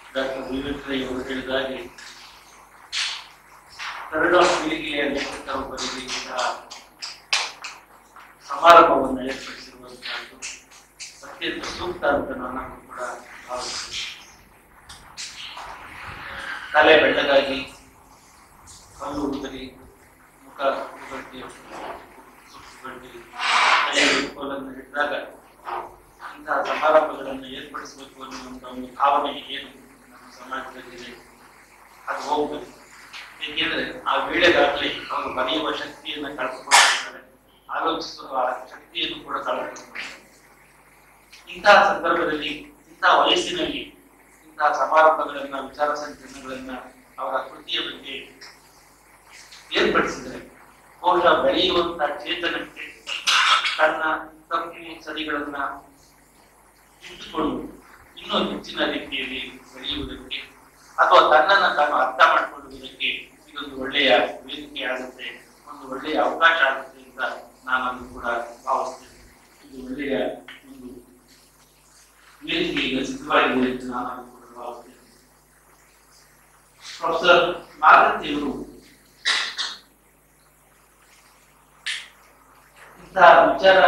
Doctor Vivek ಅವರು ಹೇಳಿದ ಹಾಗೆ ಕನ್ನಡ ಪೀಳಿಗೆಯ ಲೇಖಕರು ಬರೆದಿದ್ದ ಸಮಾರಂಭವನ್ನು ಏರ್ಪಡಿಸಿರುವಂತಹದ್ದು ಅತ್ಯಂತ ಸೂಕ್ತ ಅಂತ ನಾನು ಕೂಡ ಭಾವಿಸುತ್ತೇನೆ ತಲೆ ಬೆಳ್ಳಗಾಗಿ ಕಲ್ಲು ಉದುರಿ ಮುಖ ಉಗಟ್ಟಿ ಸುಕ್ಕುಗಟ್ಟಿ ಕೈ ಕೋಲನ್ನು ಹಿಡಿದಾಗ ಇಂತಹ ಸಮಾರಂಭಗಳನ್ನು ಏರ್ಪಡಿಸಬೇಕು ಅನ್ನುವಂಥ ಒಂದು ಭಾವನೆ ಏನು ನಮ್ಮ ಸಮಾಜದಲ್ಲಿದೆ ಅದು ಹೋಗ್ಬೇಕು ಏಕೆಂದ್ರೆ ಆ ವೇಳೆಗಾಗಲೇ ಅವರು ಬರೆಯುವ ಶಕ್ತಿಯನ್ನು ಕಳೆದುಕೊಂಡಿರ್ತಾರೆ ಆಲೋಚಿಸುವ ಆ ಶಕ್ತಿಯನ್ನು ಕೂಡ ಕಳೆದುಕೊಂಡಿರ್ತಾರೆ ಇಂತಹ ಸಂದರ್ಭದಲ್ಲಿ ಇಂತಹ ವಯಸ್ಸಿನಲ್ಲಿ ಇಂತಹ ಸಮಾರಂಭಗಳನ್ನ ವಿಚಾರ ಸಂಕಿರಣಗಳನ್ನ ಅವರ ಕೃತಿಯ ಬಗ್ಗೆ ಏರ್ಪಡಿಸಿದರೆ ಬಹುಶಃ ಬೆಳೆಯುವಂತಹ ಚೇತನಕ್ಕೆ ತನ್ನ ತಪ್ಪು ಸರಿಗಳನ್ನ ಇಟ್ಟುಕೊಂಡು ಇನ್ನೂ ಹೆಚ್ಚಿನ ರೀತಿಯಲ್ಲಿ ಬೆಳೆಯುವುದಕ್ಕೆ ಅಥವಾ ತನ್ನನ್ನ ತಾನು ಅರ್ಥ ಮಾಡಿಕೊಳ್ಳುವುದಕ್ಕೆ ಇದೊಂದು ಒಳ್ಳೆಯ ವೇದಿಕೆ ಆಗುತ್ತೆ ಒಂದು ಒಳ್ಳೆಯ ಅವಕಾಶ ಆಗುತ್ತೆ ಅಂತ ನಾನು ಅದನ್ನು ಕೂಡ ಭಾವಿಸ್ತೇನೆ ಇದು ಒಳ್ಳೆಯ ಒಂದು ವೇದಿಕೆ ಈಗ ಸಿದ್ಧವಾಗಿದೆ ಅಂತ ನಾನು ಅದನ್ನು ಕೂಡ ಭಾವಿಸ್ತೇನೆ ಪ್ರೊಫೆಸರ್ ಮಾಗತಿಯವರು ಇಂತಹ ವಿಚಾರ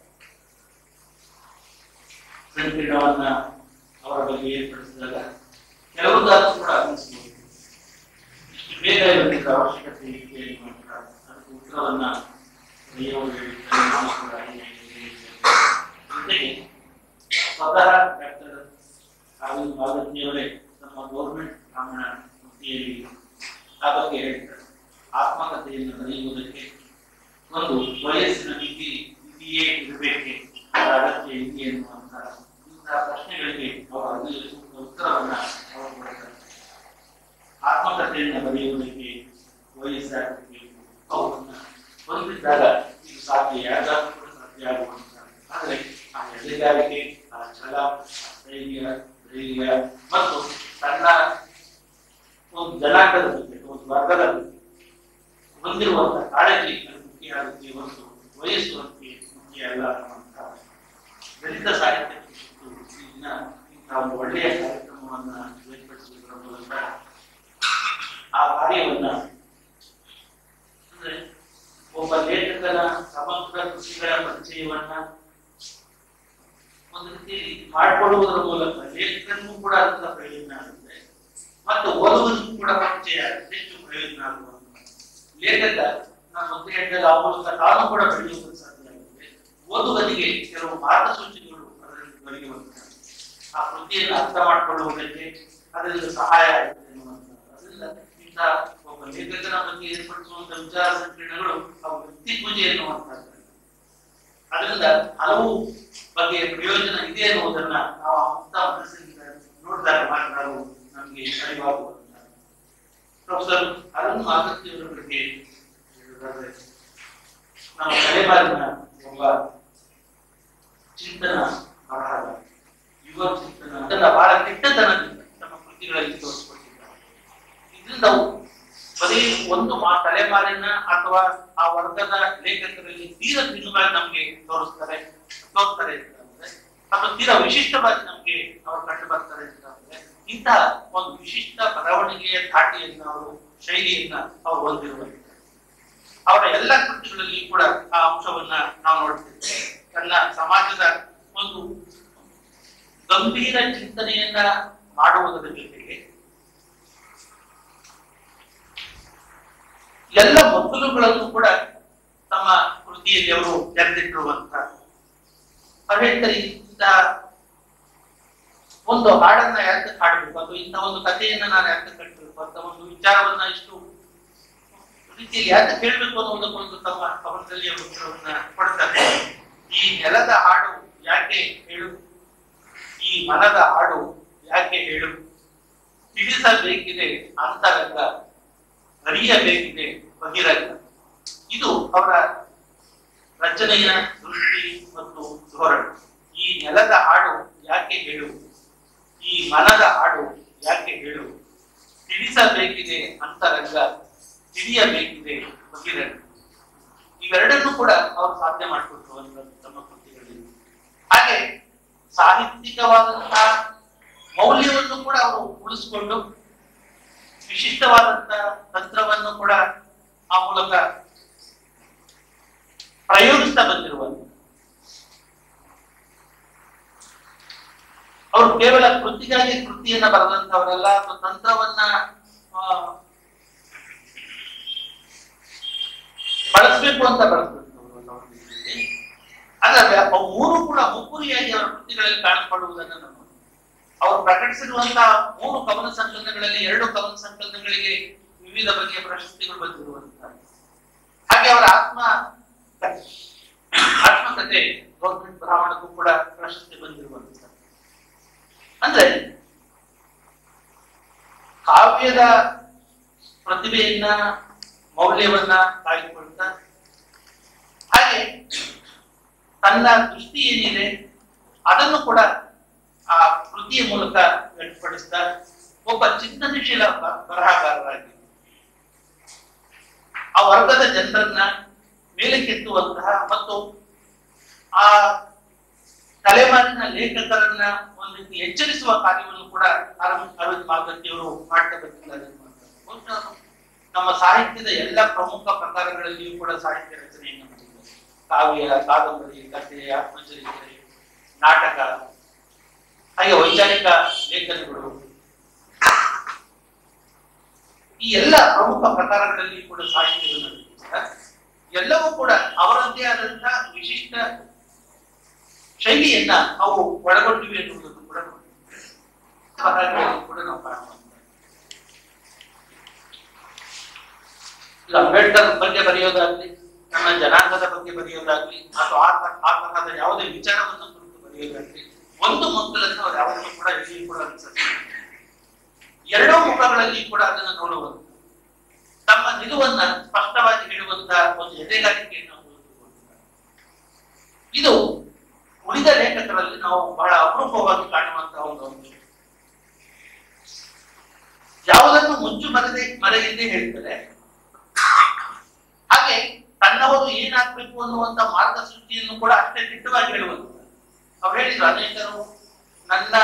ಸಂಕಿರಣವನ್ನ ಅವರ ಬಗ್ಗೆ ಏರ್ಪಡಿಸಿದಾಗ ಕೆಲವುದಾದ್ರೂ ಕೂಡ ಅನ್ನಿಸ್ಬೋದು ಇಷ್ಟು ಬೇಗ ಇದಕ್ಕೆ ಅವಶ್ಯಕತೆ ಇದೆ ಅಂತ ಅದಕ್ಕೆ ಉತ್ತರವನ್ನ ಬರೆಯುವವರು ಹೇಳಿದ್ದಾರೆ, ನಾನು ಕೂಡ ಹಾಗೆ ಹೇಳಿದ್ದೇನೆ. ಜೊತೆಗೆ ಸ್ವತಃ ಡಾಕ್ಟರ್ ಅರವಿಂದ್ ಮಾಲತಿಯವರೇ ನಮ್ಮ ಗೌರ್ಮೆಂಟ್ ಬ್ರಾಹ್ಮಣ ಕೃತಿಯಲ್ಲಿ ಆ ಬಗ್ಗೆ ಹೇಳ್ತಾರೆ ಆತ್ಮಕಥೆಯನ್ನು ಬರೆಯುವುದಕ್ಕೆ ಒಂದು ವಯಸ್ಸಿನ ಮಿತಿ ಮಿತಿಯೇ ಇರಬೇಕೆ ಅದರ ಅಗತ್ಯ ಇದೆಯೇ ಎನ್ನುವಂತ ಇಂತಹ ಪ್ರಶ್ನೆಗಳಿಗೆ ಅವರು ಅಲ್ಲಿ ಸೂಕ್ತ ಉತ್ತರವನ್ನ ಅವರು ಕೊಡ್ತಾರೆ ಆತ್ಮಕಥೆಯನ್ನು ಬರೆಯುವುದಕ್ಕೆ ವಯಸ್ಸಾಗಬೇಕು ಅವರನ್ನ ಹೊಂದಿದ್ದಾಗ ಇದು ಸಾಧ್ಯ ಯಾರಿಗಾದ್ರೂ ಕೂಡ ಸಾಧ್ಯ ಆಗುವಂತ ಆದರೆ ಆ ಎದೆಗಾರಿಕೆ ಆ ಛಲ ಆ ಧೈರ್ಯ ಧೈರ್ಯ ಮತ್ತು ತನ್ನ ಒಂದು ಜನಾಂಗದ ಬಗ್ಗೆ ಒಂದು ವರ್ಗದ ಬಗ್ಗೆ ಹೊಂದಿರುವಂತಹ ಕಾಳಜಿ ಅದು ಮುಖ್ಯ ಆಗುತ್ತೆ ಹೊರತು ವಯಸ್ಸು ಅದಕ್ಕೆ ಮುಖ್ಯ ಅಲ್ಲ ಅನ್ನುವಂತ ದಲಿತ ಸಾಹಿತ್ಯ ಪರಿಷತ್ತು ಇನ್ನ ಇಂತಹ ಒಂದು ಒಳ್ಳೆಯ ಕಾರ್ಯಕ್ರಮವನ್ನ ಏರ್ಪಡಿಸುವುದರ ಮೂಲಕ ಆ ಕಾರ್ಯವನ್ನ ಅಂದ್ರೆ ಒಬ್ಬ ಲೇಖಕನ ಸಮಗ್ರ ಕೃಷಿಗಳ ಪರಿಚಯವನ್ನ ಒಂದು ರೀತಿ ಮಾಡಿಕೊಳ್ಳುವುದರ ಮೂಲಕ ಲೇಖಕನಿಗೂ ಕೂಡ ಅದರಿಂದ ಪ್ರಯೋಜನ ಆಗುತ್ತೆ ಮತ್ತು ಓದುವನಿಗೂ ಕೂಡ ಪರಿಚಯ ಹೆಚ್ಚು ಪ್ರಯೋಜನ ಆಗುವಂತ ಲೇಖಕ ನಾನು ಮೊದಲು ಹೇಳಿದಾಗ ಆ ಮೂಲಕ ತಾನು ಕೂಡ ಬೆಳೆಯುವುದಕ್ಕೆ ಸಾಧ್ಯ ಆಗುತ್ತೆ ಓದುಗನಿಗೆ ಕೆಲವು ಮಾರ್ಗಸೂಚಿಗಳು ಅದರಲ್ಲಿ ದೊರೆಯುವಂತ ಆ ಕೃತಿಯನ್ನು ಅರ್ಥ ಮಾಡಿಕೊಳ್ಳುವುದಕ್ಕೆ ಅದರಿಂದ ಸಹಾಯ ಆಗುತ್ತೆ ಎನ್ನುವಂಥದ್ದು ಅದರಿಂದ ಇಂಥ ಒಬ್ಬ ಲೇಖಕನ ಬಗ್ಗೆ ಏರ್ಪಡಿಸುವಂತ ವಿಚಾರ ಸಂಕಿರಣಗಳು ಅವು ವ್ಯಕ್ತಿ ಪೂಜೆ ಎನ್ನುವಂಥದ್ದು ಅದರಿಂದ ಹಲವು ಬಗೆಯ ಪ್ರಯೋಜನ ಇದೆ ಎನ್ನುವುದನ್ನ ನಾವು ಆ ಮುಕ್ತ ಮನಸ್ಸಿನಿಂದ ನೋಡಿದಾಗ ಮಾತ್ರ ನಾವು ನಮಗೆ ಅರಿವಾಗುವಂತ ಪ್ರೊಫೆಸರ್ ಅರುಣ್ ಮಾಗತಿಯವರ ಬಗ್ಗೆ ಹೇಳುವುದಾದ್ರೆ ನಮ್ಮ ತಲೆಮಾರಿನ ಒಬ್ಬ ಚಿಂತನ ಬರಹದ ಯುವ ಚಿಂತನ ಅದನ್ನ ಬಹಳ ಕೆಟ್ಟತನದಿಂದ ನಮ್ಮ ಕೃತಿಗಳಲ್ಲಿ ತೋರಿಸ್ಕೊಟ್ಟಿದ್ದಾರೆ ಇದರಿಂದ ಅವು ಬರೀ ಒಂದು ಮಾ ತಲೆಮಾರಿನ ಅಥವಾ ಆ ವರ್ಗದ ಲೇಖಕರಲ್ಲಿ ತೀರ ಭಿನ್ನವಾಗಿ ನಮ್ಗೆ ತೋರಿಸ್ತಾರೆ ತೋರಿಸ್ತಾರೆ ಅಂತ ಅಂದ್ರೆ ಅಥವಾ ತೀರಾ ವಿಶಿಷ್ಟವಾಗಿ ನಮ್ಗೆ ಅವ್ರು ಕಂಡು ಬರ್ತಾರೆ ಅಂತ ಅಂದ್ರೆ ಇಂತಹ ಒಂದು ವಿಶಿಷ್ಟ ಬರವಣಿಗೆಯ ಧಾಟಿಯನ್ನ ಅವರು ಶೈಲಿಯನ್ನ ಅವರು ಹೊಂದಿರುವಂತ ಅವರ ಎಲ್ಲ ಕೃತಿಗಳಲ್ಲಿ ಕೂಡ ಆ ಅಂಶವನ್ನ ನಾವು ನೋಡ್ತೇವೆ ತನ್ನ ಸಮಾಜದ ಒಂದು ಗಂಭೀರ ಚಿಂತನೆಯನ್ನ ಮಾಡುವುದರ ಜೊತೆಗೆ ಎಲ್ಲ ಮಕ್ಕಳುಗಳನ್ನು ಕೂಡ ತಮ್ಮ ಕೃತಿಯಲ್ಲಿ ಅವರು ತೆರೆದಿಟ್ಟಿರುವಂತ ಅವ್ರು ಹೇಳ್ತಾರೆ ಇಂಥ ಒಂದು ಹಾಡನ್ನ ಯಾಕೆ ಹಾಡಬೇಕು ಅಥವಾ ಇಂಥ ಒಂದು ಕಥೆಯನ್ನ ನಾನು ಯಾಕೆ ಕಟ್ಟಬೇಕು ಅಂತ ಒಂದು ವಿಚಾರವನ್ನ ಇಷ್ಟು ರೀತಿಯಲ್ಲಿ ಯಾಕೆ ಹೇಳ್ಬೇಕು ಅನ್ನೋದಕ್ಕೊಂದು ತಮ್ಮ ಕವನದಲ್ಲಿ ಅವರು ಉತ್ತರವನ್ನ ಕೊಡ್ತಾರೆ ಈ ನೆಲದ ಹಾಡು ಯಾಕೆ ಹೇಳು ಈ ಮನದ ಹಾಡು ಯಾಕೆ ಹೇಳು ತಿಳಿಸಬೇಕಿದೆ ಅಂತರಂಗ ಅರಿಯಬೇಕಿದೆ ಬಹಿರಂಗ ಇದು ಅವರ ರಚನೆಯ ದೃಷ್ಟಿ ಮತ್ತು ಧೋರಣೆ ಈ ನೆಲದ ಹಾಡು ಯಾಕೆ ಹೇಳು ಈ ಮನದ ಹಾಡು ಯಾಕೆ ಹೇಳು ತಿಳಿಸಬೇಕಿದೆ ಅಂತರಂಗ ತಿಳಿಯಬೇಕಿದೆ ಬಹಿರಂಗ ಇವೆರಡನ್ನೂ ಕೂಡ ಅವರು ಸಾಧ್ಯ ಮಾಡಿಕೊಟ್ರು ಅನ್ನೋದು ತಮ್ಮ ಕೃತಿಗಳಲ್ಲಿ ಹಾಗೆ ಸಾಹಿತ್ಯಿಕವಾದಂತಹ ಮೌಲ್ಯವನ್ನು ಕೂಡ ಅವರು ರೂಢಿಸಿಕೊಂಡು ವಿಶಿಷ್ಟವಾದಂತ ತಂತ್ರವನ್ನು ಕೂಡ ಆ ಮೂಲಕ ಪ್ರಯೋಗಿಸ್ತಾ ಬಂದಿರುವಂತ ಅವರು ಕೇವಲ ಕೃತಿಗಾಗಿ ಕೃತಿಯನ್ನ ಬರೆದಂತವರಲ್ಲ ಅಥವಾ ತಂತ್ರವನ್ನ ಆ, ಬಳಸಬೇಕು ಅಂತ ಬಳಸಿದಂತವರು ಆದರೆ ಅವು ಮೂರು ಕೂಡ ಮುಕ್ಕುರಿಯಾಗಿ ಅವರ ಕೃತಿಗಳಲ್ಲಿ ಕಾಣಿಸಿಕೊಳ್ಳುವುದನ್ನು ನಾವು ಅವರು ಪ್ರಕಟಿಸಿರುವಂತಹ ಮೂರು ಕವನ ಸಂಕಲನಗಳಲ್ಲಿ ಎರಡು ಕವನ ಸಂಕಲನಗಳಿಗೆ ವಿವಿಧ ಬಗೆಯ ಪ್ರಶಸ್ತಿಗಳು ಬಂದಿರುವಂತಹ ಹಾಗೆ ಅವರ ಆತ್ಮ ಆತ್ಮಕಥೆ ಗೌರ್ಮೆಂಟ್ ಬ್ರಾಹ್ಮಣಕ್ಕೂ ಕೂಡ ಪ್ರಶಸ್ತಿ ಬಂದಿರುವಂತಹ ಅಂದ್ರೆ ಕಾವ್ಯದ ಪ್ರತಿಭೆಯನ್ನ ಮೌಲ್ಯವನ್ನ ಕಾಯ್ದುಕೊಳ್ತಾ ಹಾಗೆ ತನ್ನ ದೃಷ್ಟಿ ಏನಿದೆ ಅದನ್ನು ಕೂಡ ಆ ಕೃತಿಯ ಮೂಲಕ ವ್ಯಕ್ತಪಡಿಸ್ತಾ ಒಬ್ಬ ಚಿಂತನಶೀಲ ಬ- ಬರಹಗಾರರಾಗಿ ಆ ವರ್ಗದ ಜನರನ್ನ ಮೇಲಕ್ಕೆತ್ತುವಂತಹ ಮತ್ತು ಆ ತಲೆಮಾರಿನ ಲೇಖಕರನ್ನ ಒಂದು ರೀತಿ ಎಚ್ಚರಿಸುವ ಕಾರ್ಯವನ್ನು ಕೂಡ ಅರವಿಂದ್ ಅರವಿಂದ್ ಮಾಲ್ಗತ್ತಿಯವರು ಮಾಡ್ತಾ ಬಂದಿದ್ದಾರೆ ಅನ್ನುವಂಥದ್ದು. ಬಹುಶಃ ನಮ್ಮ ಸಾಹಿತ್ಯದ ಎಲ್ಲ ಪ್ರಮುಖ ಪ್ರಕಾರಗಳಲ್ಲಿಯೂ ಕೂಡ ಸಾಹಿತ್ಯ ರಚನೆಯನ್ನು ಮಾಡಿದ್ದಾರೆ ಕಾವ್ಯ ಕಾದಂಬರಿ ಕಥೆ ಆತ್ಮಚರಿತ್ರೆ ನಾಟಕ ಹಾಗೆ ವೈಚಾರಿಕ ಲೇಖನಗಳು ಈ ಎಲ್ಲ ಪ್ರಮುಖ ಪ್ರಕಾರಗಳಲ್ಲಿ ಕೂಡ ಸಾಹಿತ್ಯವನ್ನು ರಚಿಸಿದ್ದಾರೆ. ಎಲ್ಲವೂ ಕೂಡ ಅವರದ್ದೇ ಆದಂತಹ ವಿಶಿಷ್ಟ ಶೈಲಿಯನ್ನ ಅವು ಒಳಗೊಂಡಿವೆ ಎನ್ನುವುದನ್ನು ಕೂಡ ನೋಡ್ತೀವಿ. ಬರಹಗಳಲ್ಲಿ ಕೂಡ ನಾವು ಕಾಣುವಂತ ಈಗ ಅಂಬೇಡ್ಕರ್ ಬಗ್ಗೆ ಬರೆಯೋದಾಗ್ಲಿ ನಮ್ಮ ಜನಾಂಗದ ಬಗ್ಗೆ ಬರೆಯೋದಾಗ್ಲಿ ಅಥವಾ ಆ ತ- ಆ ತರಹದ ಯಾವುದೇ ವಿಚಾರವನ್ನು ಕುರಿತು ಬರೆಯೋದಾಗ್ಲಿ ಒಂದು ಮಕ್ಕಳನ್ನು ಅವ್ರು ಯಾವತ್ತೂ ಕೂಡ ಎಲ್ಲಿಯೂ ಕೂಡ ಅನಿಸುತ್ತೆ ಎರಡೂ ಮುಖಗಳಲ್ಲಿ ಕೂಡ ಅದನ್ನು ನೋಡುವಂತ ತಮ್ಮ ನಿಲುವನ್ನ ಸ್ಪಷ್ಟವಾಗಿ ಹೇಳುವಂತ ಒಂದು ಎದೆಗಾರಿಕೆಯನ್ನು ಹೊಂದಿರುವಂತ. ಇದು ಉಳಿದ ಲೇಖಕರಲ್ಲಿ ನಾವು ಬಹಳ ಅಪರೂಪವಾಗಿ ಕಾಣುವಂತಹ ಒಂದು ಅಂಶ ಯಾವುದನ್ನು ಮುಂಚು ಮರೆದೆ ಮರೆಯದೆ ಹೇಳ್ತಾರೆ ಹಾಗೆ ತನ್ನವರು ಏನಾಗ್ಬೇಕು ಅನ್ನುವಂತ ಮಾರ್ಗಸೂಚಿಯನ್ನು ಕೂಡ ಅಷ್ಟೇ ದಿಟ್ಟವಾಗಿ ಹೇಳುವಂತ ಅವ್ರು ಹೇಳಿದ್ರು ಅನೇಕರು ನನ್ನ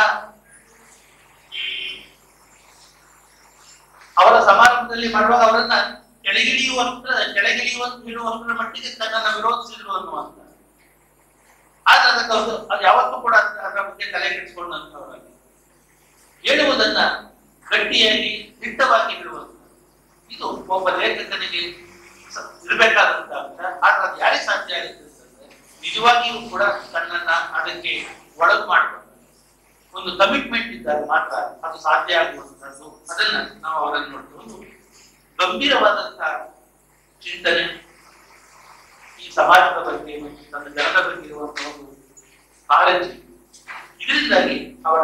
ಅವರ ಸಮಾರಂಭದಲ್ಲಿ ಮಾಡುವಾಗ ಅವರನ್ನ ಕೆಳಗಿಳಿಯುವಷ್ಟರ ಕೆಳಗಿಳಿಯುವಂತ ಹೇಳುವಷ್ಟರ ಮಟ್ಟಿಗೆ ತನ್ನನ್ನು ವಿರೋಧಿಸಿದ್ರು ಅನ್ನುವಂತ ಆದ್ರೆ ಅದಕ್ಕೆ ಅವರು ಅದು ಯಾವತ್ತೂ ಕೂಡ ಅದ್ರ ಅದರ ಬಗ್ಗೆ ತಲೆ ಕೆಡಿಸಿಕೊಂಡಂತವರಾಗಿ ಹೇಳುವುದನ್ನ ಗಟ್ಟಿಯಾಗಿ ದಿಟ್ಟವಾಗಿ ಹೇಳುವಂತ ಇದು ಒಬ್ಬ ಲೇಖಕನಿಗೆ ಸ- ಇರ್ಬೇಕಾದಂತ ಅಂಶ ಆದ್ರೆ ಅದು ಯಾರಿಗೆ ಸಾಧ್ಯ ಆಗುತ್ತೆ ಅಂತಂದ್ರೆ ನಿಜವಾಗಿಯೂ ಕೂಡ ತನ್ನನ್ನ ಅದಕ್ಕೆ ಒಳಗು ಮಾಡ್ಕೊಂಡು ಒಂದು ಕಮಿಟ್ಮೆಂಟ್ ಇದ್ದಾಗ ಮಾತ್ರ ಅದು ಸಾಧ್ಯ ಆಗುವಂತದ್ದು ಅದನ್ನ ನಾವು ಅವರಲ್ಲಿ ನೋಡ್ತೀವಿ ಒಂದು ಗಂಭೀರವಾದಂತಹ ಚಿಂತನೆ ಈ ಸಮಾಜದ ಬಗ್ಗೆ ಮತ್ತು ತನ್ನ ಜನರ ಬಗ್ಗೆ ಇರುವಂತಹ ಒಂದು ಕಾಳಜಿ ಇದರಿಂದಾಗಿ ಅವರ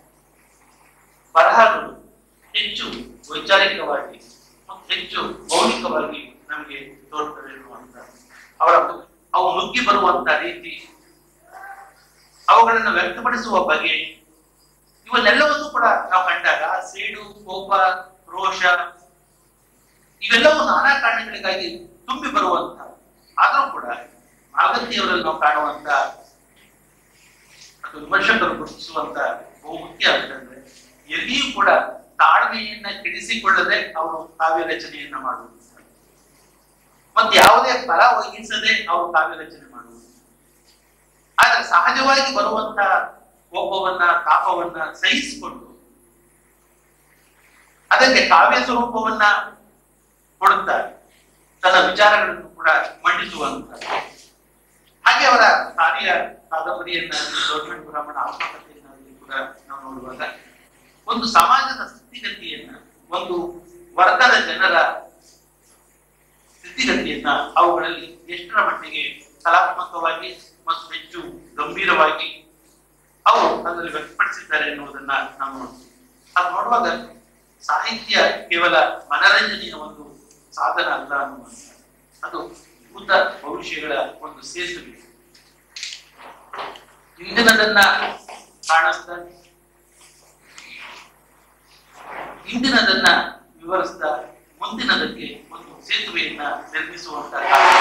ಬರಹಗಳು ಹೆಚ್ಚು ವೈಚಾರಿಕವಾಗಿ ಮತ್ತು ಹೆಚ್ಚು ಮೌಲಿಕವಾಗಿ ನಮಗೆ ತೋರ್ತವೆ ಎನ್ನುವಂತ ಅವರ ಅವು ನುಗ್ಗಿ ಬರುವಂತ ರೀತಿ ಅವುಗಳನ್ನು ವ್ಯಕ್ತಪಡಿಸುವ ಬಗೆ ಇವನ್ನೆಲ್ಲವನ್ನೂ ಕೂಡ ನಾವು ಕಂಡಾಗ ಸೇಡು ಕೋಪ ರೋಷ ಇವೆಲ್ಲವೂ ನಾನಾ ಕಾರಣಗಳಿಗಾಗಿ ತುಂಬಿ ಬರುವಂತ ಆದರೂ ಕೂಡ ಮಾಗತಿಯವರಲ್ಲಿ ನಾವು ಕಾಣುವಂತ ಮತ್ತು ವಿಮರ್ಶಕರು ಗುರುತಿಸುವಂತ ಬಹುಮುಖ್ಯ ಅಂತಂದ್ರೆ ಎಲ್ಲಿಯೂ ಕೂಡ ತಾಳ್ಮೆಯನ್ನ ಕೆಡಿಸಿಕೊಳ್ಳದೆ ಅವರು ಕಾವ್ಯ ರಚನೆಯನ್ನ ಮಾಡುವುದು ಮತ್ತೆ ಯಾವುದೇ ಬಲ ವಹಿಸದೆ ಅವರು ಕಾವ್ಯ ರಚನೆ ಮಾಡುವುದು ಆದ್ರೆ ಸಹಜವಾಗಿ ಬರುವಂತ ಕೋಪವನ್ನ ತಾಪವನ್ನ ಸಹಿಸಿಕೊಂಡು ಅದಕ್ಕೆ ಕಾವ್ಯ ಸ್ವರೂಪವನ್ನ ಕೊಡುತ್ತಾರೆ ತನ್ನ ವಿಚಾರಗಳನ್ನು ಕೂಡ ಮಂಡಿಸುವಂತ ಹಾಗೆ ಅವರ ಕಾರ್ಯ ಕಾದಂಬರಿಯನ್ನ ಗೌರ್ಮೆಂಟ್ ಬ್ರಾಹ್ಮಣ ಆತ್ಮಕಥೆಯನ್ನಾಗಲಿ ಕೂಡ ನಾವು ನೋಡುವಾಗ ಒಂದು ಸಮಾಜದ ಸ್ಥಿತಿಗತಿಯನ್ನ ಒಂದು ವರ್ಗದ ಜನರ ಸ್ಥಿತಿಗತಿಯನ್ನ ಅವುಗಳಲ್ಲಿ ಎಷ್ಟರ ಮಟ್ಟಿಗೆ ಕಲಾತ್ಮಕವಾಗಿ ಮತ್ತು ಹೆಚ್ಚು ಗಂಭೀರವಾಗಿ ಅವರು ಅದರಲ್ಲಿ ವ್ಯಕ್ತಪಡಿಸಿದ್ದಾರೆ ಎನ್ನುವುದನ್ನ ನಾವು ನೋಡ್ತೀವಿ ಅದು ನೋಡುವಾಗ ಸಾಹಿತ್ಯ ಕೇವಲ ಮನರಂಜನೆಯ ಒಂದು ಸಾಧನ ಅಲ್ಲ ಅನ್ನುವಂಥ ಅದು ಭೂತ ಭವಿಷ್ಯಗಳ ಒಂದು ಸೇತುವೆ ಹಿಂದಿನದನ್ನ ಕಾಣಿಸ್ತಾ ಹಿಂದಿನದನ್ನ ವಿವರಿಸ್ತಾ ಮುಂದಿನದಕ್ಕೆ ಒಂದು ಸೇತುವೆಯನ್ನ ನಿರ್ಮಿಸುವಂತ ಕಾರ್ಯ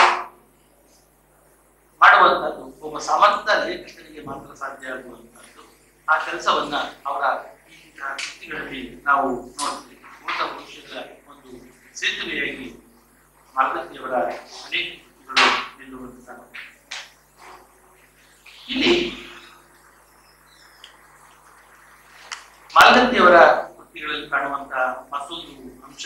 ಮಾಡುವಂತದ್ದು ಒಬ್ಬ ಸಮರ್ಥ ಲೇಖಕನಿಗೆ ಮಾತ್ರ ಸಾಧ್ಯ ಆಗುವಂತದ್ದು ಆ ಕೆಲಸವನ್ನ ಅವರ ಈ ಕೃತಿಗಳಲ್ಲಿ ನಾವು ನೋಡ್ತೀವಿ ಭೂತ ಭವಿಷ್ಯದ ಒಂದು ಸೇತುವೆಯಾಗಿ ಮಾಲಗತ್ತಿಯವರ ಅನೇಕ ಕೃತಿಗಳು ನಿಲ್ಲುವಂತ ಇಲ್ಲಿ ಮಾಲಗತ್ತಿಯವರ ಕೃತಿಗಳಲ್ಲಿ ಕಾಣುವಂತಹ ಮತ್ತೊಂದು ಅಂಶ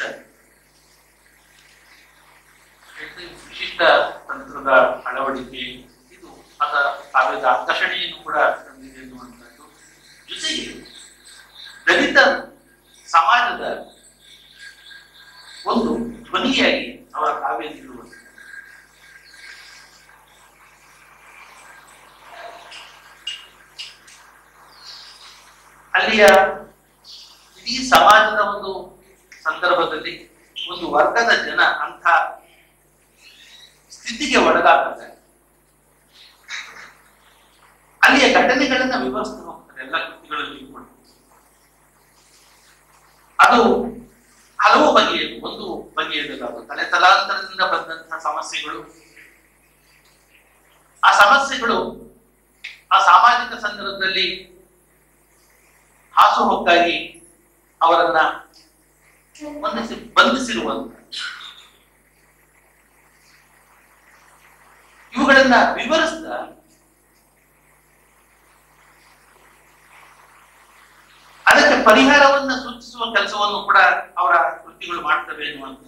ವಿಶಿಷ್ಟ ತಂತ್ರದ ಅಳವಡಿಕೆ ಇದು ಅದ ಕಾವ್ಯದ ಆಕರ್ಷಣೆಯನ್ನು ಕೂಡ ತಂದಿದೆ ಎನ್ನುವಂಥದ್ದು ಜೊತೆಗೆ ದಲಿತ ಸಮಾಜದ ಒಂದು ಧ್ವನಿಯಾಗಿ ಅವರ ಕಾವ್ಯ ನಿಲ್ಲುವಂಥದ್ದು ಅಲ್ಲಿಯ ಇಡೀ ಸಮಾಜದ ಒಂದು ಸಂದರ್ಭದಲ್ಲಿ ಒಂದು ವರ್ಗದ ಜನ ಅಂತ ಸ್ಥಿತಿಗೆ ಒಳಗಾಗ್ತಾರೆ ಅಲ್ಲಿಯ ಘಟನೆಗಳನ್ನ ವಿವರಿಸ್ತಾ ಹೋಗ್ತಾರೆ ಎಲ್ಲ ಕೃತಿಗಳಲ್ಲಿ ಕೂಡ ಅದು ಹಲವು ಬಗೆಯ ಒಂದು ಬಗೆಯದಾದ ತಲೆ ತಲಾಂತರದಿಂದ ಬಂದಂತಹ ಸಮಸ್ಯೆಗಳು ಆ ಸಮಸ್ಯೆಗಳು ಆ ಸಾಮಾಜಿಕ ಸಂದರ್ಭದಲ್ಲಿ ಹಾಸುಹೊಕ್ಕಾಗಿ ಅವರನ್ನ ಬಂಧಿಸಿ ಬಂಧಿಸಿರುವಂತ ಇವುಗಳನ್ನ ವಿವರಿಸ್ತಾ ಅದಕ್ಕೆ ಪರಿಹಾರವನ್ನ ಸೂಚಿಸುವ ಕೆಲಸವನ್ನು ಕೂಡ ಅವರ ಕೃತಿಗಳು ಮಾಡ್ತವೆ ಎನ್ನುವಂತ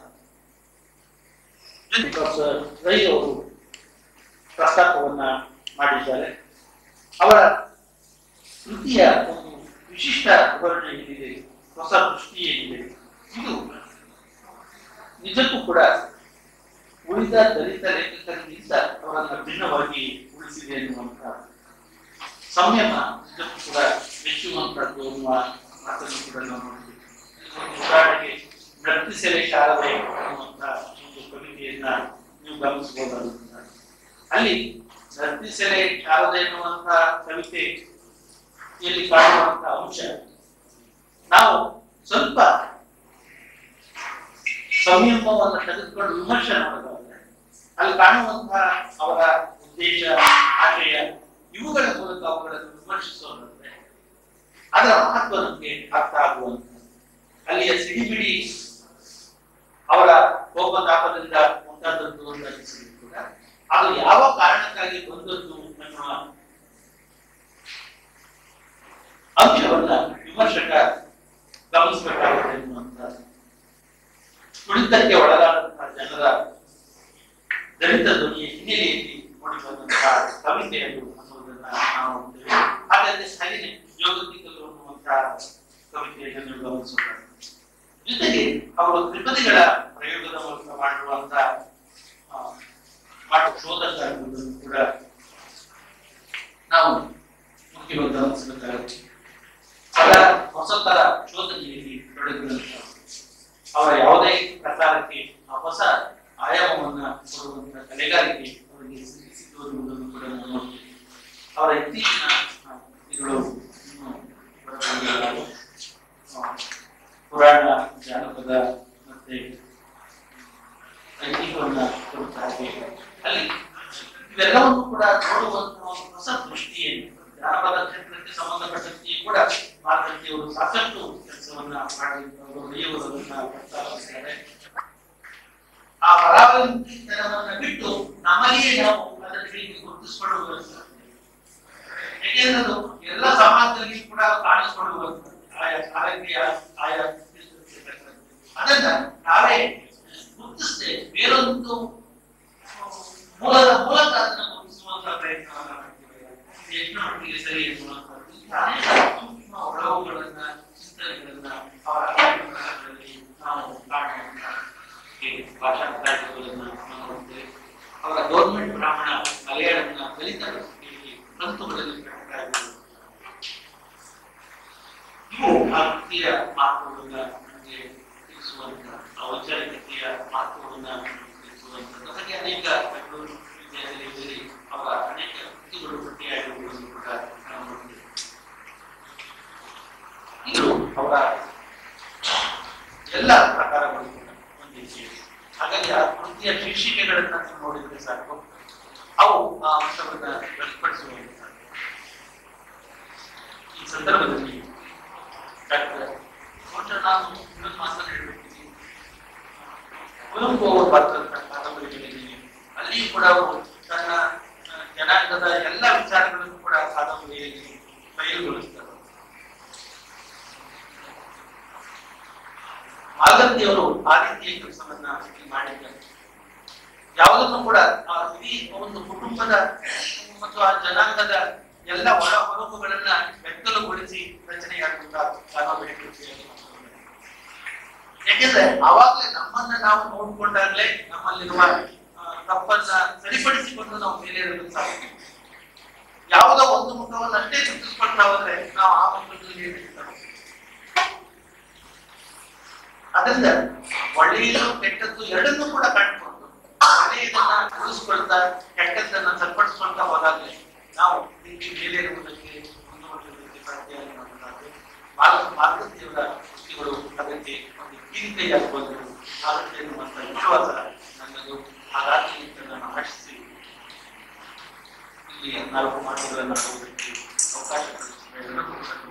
ಪ್ರೊಫೆಸರ್ ರೈ ಅವರು ಪ್ರಸ್ತಾಪವನ್ನ ಮಾಡಿದ್ದಾರೆ ಅವರ ಕೃತಿಯ ಒಂದು ವಿಶಿಷ್ಟ ವಿವರಣೆ ಏನಿದೆ ಹೊಸ ದೃಷ್ಟಿ ಏನಿದೆ ಇದು ನಿಜಕ್ಕೂ ಕೂಡ ಉಳಿದ ದಲಿತ ಲೇಖಕರಿಗಿಂತ ಅವರನ್ನ ಭಿನ್ನವಾಗಿ ಉಳಿಸಿದೆ ಎನ್ನುವಂತ ಸಂಯಮ ನಿಜಕ್ಕೂ ಕೂಡ ಮೆಚ್ಚುವಂತದ್ದು ಅನ್ನುವ ಮಾತನ್ನು ಕೂಡ ನಾವು ನೋಡ್ತೀವಿ ಒಂದು ಉದಾಹರಣೆಗೆ ನರ್ತಿಸೆಲೆ ಶಾರದೆ ಅನ್ನುವಂತ ಒಂದು ಕವಿತೆಯನ್ನ ನೀವು ಗಮನಿಸಬಹುದಾದಂತ ಅಲ್ಲಿ ನರ್ತಿಸೆಲೆ ಶಾರದೆ ಎನ್ನುವಂತ ಕವಿತೆ ಇಲ್ಲಿ ಕಾಣುವಂತ ಅಂಶ ನಾವು ಸ್ವಲ್ಪ ಸಂಯಮವನ್ನು ತೆಗೆದುಕೊಂಡು ವಿಮರ್ಶೆ ಮಾಡೋದಾದ್ರೆ ಅಲ್ಲಿ ಕಾಣುವಂತಹ ಅವರ ಉದ್ದೇಶ ಆಶಯ ಇವುಗಳ ಮೂಲಕ ಅವುಗಳನ್ನು ವಿಮರ್ಶಿಸೋದಾದ್ರೆ ಅದರ ಮಹತ್ವ ನಮಗೆ ಅರ್ಥ ಆಗುವಂತ ಅಲ್ಲಿಯ ಸಿಡಿಮಿಡಿ ಅವರ ಕೋಪತಾಪದಿಂದ ಮುಂತಾದದ್ದು ಅಂತ ಅನಿಸಿದ್ರು ಕೂಡ ಅದು ಯಾವ ಕಾರಣಕ್ಕಾಗಿ ಬಂದದ್ದು ಅನ್ನುವ ಅಂಶವನ್ನ ವಿಮರ್ಶಕ ಗಮನಿಸಬೇಕಾಗುತ್ತೆ ಎನ್ನುವಂತ ತುಳಿತಕ್ಕೆ ಒಳಗಾದಂತಹ ಜನರ ದಲಿತ ಧ್ವನಿಯ ಹಿನ್ನೆಲೆಯಲ್ಲಿ ನೋಡಿ ಬಂದಂತಹ ಕವಿತೆಯನ್ನು ಅನ್ನೋದನ್ನ ನಾವು ನೋಡ್ತೇವೆ ಹಾಗಾದ್ರೆ ಹಾಗೆಯೇ ಯೋಗತಿಕಲು ಅನ್ನುವಂತಹ ಕವಿತೆಯನ್ನು ನೀವು ಗಮನಿಸಬೇಕಾಗುತ್ತೆ ಜೊತೆಗೆ ಅವರು ತ್ರಿಪದಿಗಳ ಪ್ರಯೋಗದ ಮೂಲಕ ಮಾಡಿರುವಂತಹ ಆ, ಮಾಡು ಶೋಧ ಕಾರ್ಯಗಳನ್ನು ಕೂಡ ನಾವು ಮುಖ್ಯವಾಗಿ ಗಮನಿಸಬೇಕಾಗುತ್ತೆ ಅವರ ಹೊಸತರ ಶೋಧನೆಯಲ್ಲಿ ತೊಡಗಿರುವಂತಹ ಅವರ ಯಾವುದೇ ಪ್ರಕಾರಕ್ಕೆ ಆ ಹೊಸ ಆಯಾಮವನ್ನ ಕೊಡುವಂತಹ ಕಲೆಗಾರಿಕೆ ಅವರಿಗೆ ಸಿಕ್ಕಿಸಿತು ಎನ್ನುವುದನ್ನು ಕೂಡ ನಾವು ನೋಡ್ತೀವಿ ಅವರ ಇತ್ತೀಚಿನ ಆ, ಕೃತಿಗಳು ಇನ್ನೂ ಹೊರಬಂದಿಲ್ಲ. ಆ, ಪುರಾಣ ಜಾನಪದ ಮತ್ತೆ ಐತಿಹ್ಯವನ್ನ ಕೊಡ್ತಾ ಹಾಗೆ ಅಲ್ಲಿ ಇವೆಲ್ಲವನ್ನು ಕೂಡ ನೋಡುವಂತಹ ಒಂದು ಹೊಸ ದೃಷ್ಟಿಯನ್ನು ಜಾನಪದ ಕ್ಷೇತ್ರಕ್ಕೆ ಸಂಬಂಧಪಟ್ಟಂತೆ ಕೂಡ ಮಾತೃತಿಯವರು ಸಾಕಷ್ಟು ಕೆಲಸವನ್ನ ಮಾಡಿರುವರು ಅದನ್ನ ಪ್ರಸ್ತಾಪಿಸಿದ್ದಾರೆ ಆ ಪರಾವಲಂಬಿತನವನ್ನ ಬಿಟ್ಟು ನಮ್ಮಲ್ಲಿಯೇ ನಾವು ಅದನ್ನ ಹೇಗೆ ಗುರುತಿಸಿಕೊಳ್ಳುವಂತ ಯಾಕೆಂದ್ರೆ ಅದು ಎಲ್ಲ ಸಮಾಜದಲ್ಲಿ ಕೂಡ ಕಾಣಿಸಿಕೊಳ್ಳುವಂತ ಆಯಾ ಕಾಲಕ್ಕೆ ಆಯಾ ಅದನ್ನ ನಾವೇ ಗುರುತಿಸದೆ ಬೇರೊಂದು ಮೂಲದ ಮೂಲಕ ಅದನ್ನ ಗುರುತಿಸುವಂತ ಪ್ರಯತ್ನವನ್ನ ಮಾಡ್ತೀವಿ ಇದು ಎಷ್ಟು ಮಟ್ಟಿಗೆ ಸರಿ ಎನ್ನುವಂಥದ್ದು ಇಂಥ ಅನೇಕ ಸೂಕ್ಷ್ಮ ಒಳವುಗಳನ್ನ ಚಿಂತನೆಗಳನ್ನ ಅವರ ಕಾರ್ಯಕ್ರಮಗಳಲ್ಲಿ ನಾವು ಕಾಣುವಂತ ಈ ಭಾಷಾ ಕಾರ್ಯಕ್ರಮಗಳನ್ನ ನಾವು ನೋಡ್ತೇವೆ ಅವರ ಗೌರ್ಮೆಂಟ್ ಬ್ರಾಹ್ಮಣ ಮಲಯಾಳಂನ ದಲಿತ ಭಾಷೆಯಲ್ಲಿ ಗ್ರಂಥಗಳಲ್ಲಿ ಪ್ರಕಟ ಆಗಿರುವುದು ಇವು ಆ ಕೃತಿಯ ಮಹತ್ವವನ್ನ ನಮಗೆ ತಿಳಿಸುವಂತ ಆ ಔಪಚಾರಿಕತೆಯ ಮಹತ್ವವನ್ನ ನಮಗೆ ತಿಳಿಸುವಂತ ಹಾಗೆ ಅನೇಕ ಬೆಂಗಳೂರು ವಿಶ್ವವಿದ್ಯಾನಿಲಯದಲ್ಲಿ ಅವರ ಅನೇಕ ಕೃತಿಗಳು ಪಟ್ಟಿಯಾಗಿರುವುದನ್ನು ಕೂಡ ನಾವು ನೋಡ್ತೇವೆ ಇದು ಅವರ ಎಲ್ಲ ಪ್ರಕಾರಗಳು ಕೂಡ ಹೊಂದಿದೆ ಹಾಗಾಗಿ ಆ ಕೃತಿಯ ಶೀರ್ಷಿಕೆಗಳನ್ನ ನೀವು ನೋಡಿದ್ರೆ ಸಾಕು ಅವು ಆ ಅಂಶವನ್ನ ವ್ಯಕ್ತಪಡಿಸುವಂತ ಈ ಸಂದರ್ಭದಲ್ಲಿ ಡಾಕ್ಟರ್ ಬಹುಶಃ ನಾನು ಇನ್ನೊಂದು ಮಾತನ್ನು ಹೇಳ್ಬೇಕಿದೆ ಕುವೆಂಪು ಅವರು ಬರೆದಂತ ಕಾದಂಬರಿಗಳಿದೆ ಅಲ್ಲಿಯೂ ಕೂಡ ಅವರು ತನ್ನ ಆ, ಜನಾಂಗದ ಎಲ್ಲ ವಿಚಾರಗಳನ್ನು ಕೂಡ ಕಾದಂಬರಿಯಲ್ಲಿ ಬಯಲುಗೊಳಿಸ್ತಾರೆ ಮಾಲತಿಯವರು ಆ ರೀತಿಯ ಕೆಲಸವನ್ನ ಇಲ್ಲಿ ಮಾಡಿದ್ದಾರೆ ಯಾವುದನ್ನು ಕೂಡ ಆ ಇಡೀ ಒಂದು ಕುಟುಂಬದ ಮತ್ತು ಆ ಜನಾಂಗದ ಎಲ್ಲ ಒಳ ಹೊರಗುಗಳನ್ನ ಬೆತ್ತಲುಗೊಳಿಸಿ ರಚನೆಯಾಗುವಂತಹ ಕಾದಂಬರಿ ಕೃತಿಯಲ್ಲಿ ಯಾಕೆಂದ್ರೆ ಅವಾಗ್ಲೇ ನಮ್ಮನ್ನ ನಾವು ನೋಡ್ಕೊಂಡಾಗ್ಲೇ ನಮ್ಮಲ್ಲಿರುವ ಆ, ತಪ್ಪನ್ನ ಸರಿಪಡಿಸಿಕೊಂಡು ನಾವು ಮೇಲೆ ಇರಲು ಸಾಧ್ಯ ಯಾವುದೋ ಒಂದು ಮುಖವನ್ನು ಅಷ್ಟೇ ಚಿತ್ರಿಸ್ಕೊಳ್ತಾ ಹೋದ್ರೆ ನಾವು ಆ ಮುಖದಲ್ಲಿ ಇರ್ತೀವಿ. ಅದರಿಂದ ಒಳ್ಳೆಯದು ಕೆಟ್ಟದ್ದು ಎರಡನ್ನೂ ಕೂಡ ಕಂಡುಕೊಂಡು ಒಳ್ಳೆಯದನ್ನ ಉಳಿಸ್ಕೊಳ್ತಾ ಕೆಟ್ಟದ್ದನ್ನ ಸರಿಪಡಿಸ್ಕೊಳ್ತಾ ಹೋದಾಗ್ಲೇ ನಾವು ಇಲ್ಲಿ ಮೇಲೆ ಇರುವುದಕ್ಕೆ ಮುಂದುವರಿಯುವುದಕ್ಕೆ ಸಾಧ್ಯ ಅನ್ನುವಂಥದ್ದು ಮಾರ್ಗ ಮಾರ್ಗದೇವರ ಕೃತಿಗಳು ಅದಕ್ಕೆ ಒಂದು ಕೀರ್ತಿಯಾಗಿ ಬಂದರು ಆಗುತ್ತೆ ಎನ್ನುವಂತ ವಿಶ್ವಾಸ ನನ್ನದು ಹಾಗಾಗಿ ಅಂತ ನಾನು ಆಶಿಸಿ ಇಲ್ಲಿ ನಾಲ್ಕು ಮಾತುಗಳನ್ನು ಆಡುವುದಕ್ಕೆ ಅವಕಾಶ ಕಲ್ಪಿಸಿದ ಎಲ್ಲರಿಗೂ